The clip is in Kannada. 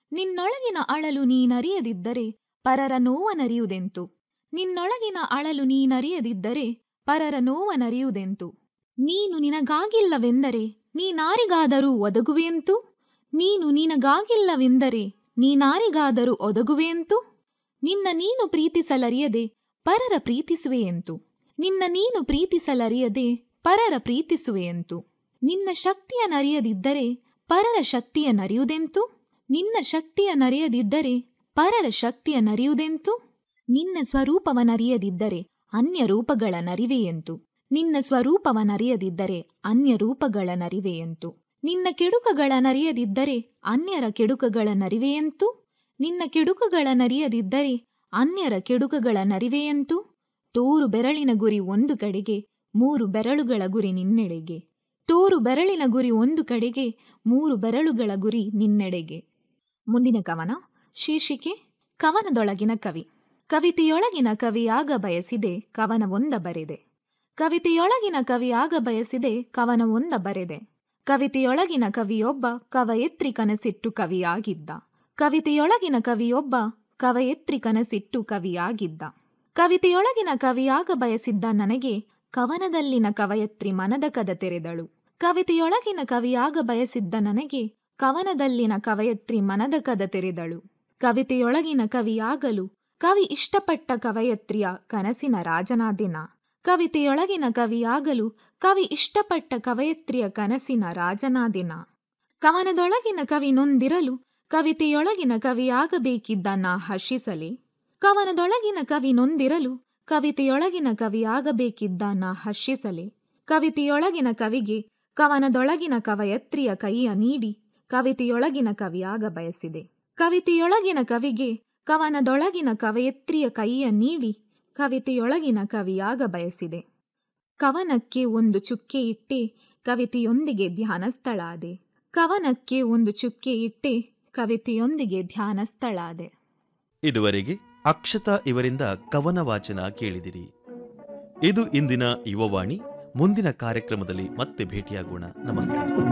ನಿನ್ನೊಳಗಿನ ಅಳಲು ನೀನರಿಯದಿದ್ದರೆ ಪರರ ನೋವನರಿಯುವುದೆಂತು ನಿನ್ನೊಳಗಿನ ಅಳಲು ನೀನರಿಯದಿದ್ದರೆ ಪರರ ನೋವನರಿಯುವುದೆಂತು ನೀನು ನಿನಗಾಗಿಲ್ಲವೆಂದರೆ ನೀನಾರಿಗಾದರೂ ಒದಗುವೆಂತು ನೀನು ನಿನಗಾಗಿಲ್ಲವೆಂದರೆ ನೀನಾರಿಗಾದರೂ ಒದಗುವೆಂತು ನಿನ್ನ ನೀನು ಪ್ರೀತಿಸಲರಿಯದೆ ಪರರ ಪ್ರೀತಿಸುವೆಯೆಂತು ನಿನ್ನ ನೀನು ಪ್ರೀತಿಸಲರಿಯದೆ ಪರರ ಪ್ರೀತಿಸುವೆಯೆಂತು ನಿನ್ನ ಶಕ್ತಿಯ ನರಿಯದಿದ್ದರೆ ಪರರ ಶಕ್ತಿಯ ನರಿಯುವುದೆಂತು ನಿನ್ನ ಶಕ್ತಿಯ ನರಿಯದಿದ್ದರೆ ಪರರ ಶಕ್ತಿಯ ನರಿಯುವುದೆಂತು ನಿನ್ನ ಸ್ವರೂಪವನರಿಯದಿದ್ದರೆ ಅನ್ಯ ರೂಪಗಳ ನರಿವೆಯೆಂತು ನಿನ್ನ ಸ್ವರೂಪವನರಿಯದಿದ್ದರೆ ಅನ್ಯ ರೂಪಗಳ ನರಿವೆಯೆಂತು ನಿನ್ನ ಕೆಡುಕಗಳ ನರಿಯದಿದ್ದರೆ ಅನ್ಯರ ಕೆಡುಕಗಳ ನರಿವೆಯೆಂತು ನಿನ್ನ ಕೆಡುಕಗಳ ನರಿಯದಿದ್ದರೆ ಅನ್ಯರ ಕೆಡುಕಗಳ ನರಿವೆಯೆಂತು ತೋರು ಬೆರಳಿನ ಗುರಿ ಒಂದು ಕಡೆಗೆ ಮೂರು ಬೆರಳುಗಳ ಗುರಿ ನಿನ್ನೆಡೆಗೆ ತೋರು ಬೆರಳಿನ ಗುರಿ ಒಂದು ಕಡೆಗೆ ಮೂರು ಬೆರಳುಗಳ ಗುರಿ ನಿನ್ನೆಡೆಗೆ ಮುಂದಿನ ಕವನ ಶೀರ್ಷಿಕೆ ಕವನದೊಳಗಿನ ಕವಿ ಕವಿತೆಯೊಳಗಿನ ಕವಿಯಾಗ ಬಯಸಿದೆ ಕವನವೊಂದ ಬರೆದೆ ಕವಿತೆಯೊಳಗಿನ ಕವಿಯಾಗ ಬಯಸಿದೆ ಕವನವೊಂದ ಬರೆದೆ ಕವಿತೆಯೊಳಗಿನ ಕವಿಯೊಬ್ಬ ಕವಯತ್ರಿ ಕನಸಿಟ್ಟು ಕವಿಯಾಗಿದ್ದ ಕವಿತೆಯೊಳಗಿನ ಕವಿಯೊಬ್ಬ ಕವಯತ್ರಿ ಕನಸಿಟ್ಟು ಕವಿಯಾಗಿದ್ದ ಕವಿತೆಯೊಳಗಿನ ಕವಿಯಾಗ ಬಯಸಿದ್ದ ನನಗೆ ಕವನದಲ್ಲಿನ ಕವಯತ್ರಿ ಮನದ ಕದ ತೆರೆದಳು ಕವಿತೆಯೊಳಗಿನ ಕವಿಯಾಗ ಬಯಸಿದ್ದ ನನಗೆ ಕವನದಲ್ಲಿನ ಕವಯತ್ರಿ ಮನದ ಕದ ತೆರೆದಳು ಕವಿತೆಯೊಳಗಿನ ಕವಿಯಾಗಲು ಕವಿ ಇಷ್ಟಪಟ್ಟ ಕವಯತ್ರಿಯ ಕನಸಿನ ರಾಜನಾದಿನ ಕವಿತೆಯೊಳಗಿನ ಕವಿಯಾಗಲು ಕವಿ ಇಷ್ಟಪಟ್ಟ ಕವಯತ್ರಿಯ ಕನಸಿನ ರಾಜನಾದಿನ ಕವನದೊಳಗಿನ ಕವಿ ನೊಂದಿರಲು ಕವಿತೆಯೊಳಗಿನ ಕವಿಯಾಗಬೇಕಿದ್ದ ನಾ ಹರ್ಷಿಸಲಿ ಕವನದೊಳಗಿನ ಕವಿ ನೊಂದಿರಲು ಕವಿತೆಯೊಳಗಿನ ಕವಿಯಾಗಬೇಕಿದ್ದ ನಾ ಹರ್ಷಿಸಲಿ ಕವಿತೆಯೊಳಗಿನ ಕವಿಗೆ ಕವನದೊಳಗಿನ ಕವಯತ್ರಿಯ ಕೈಯ ನೀಡಿ ಕವಿತೆಯೊಳಗಿನ ಕವಿಯಾಗ ಬಯಸಿದೆ ಕವಿತೆಯೊಳಗಿನ ಕವಿಗೆ ಕವನದೊಳಗಿನ ಕವಯತ್ರಿಯ ಕೈಯ ನೀಡಿ ಕವಿತೆಯೊಳಗಿನ ಕವಿಯಾಗ ಬಯಸಿದೆ ಕವನಕ್ಕೆ ಒಂದು ಚುಕ್ಕೆ ಇಟ್ಟೆ ಕವಿತೆಯೊಂದಿಗೆ ಧ್ಯಾನಸ್ಥಳಾದೆ ಕವನಕ್ಕೆ ಒಂದು ಚುಕ್ಕೆ ಇಟ್ಟೆ ಕವಿತೆಯೊಂದಿಗೆ ಧ್ಯಾನಸ್ಥಳಾದೆ ಇದುವರೆಗೆ ಅಕ್ಷತಾ ಇವರಿಂದ ಕವನ ವಾಚನ ಕೇಳಿದಿರಿ ಇದು ಇಂದಿನ ಯುವವಾಣಿ ಮುಂದಿನ ಕಾರ್ಯಕ್ರಮದಲ್ಲಿ ಮತ್ತೆ ಭೇಟಿಯಾಗೋಣ ನಮಸ್ಕಾರ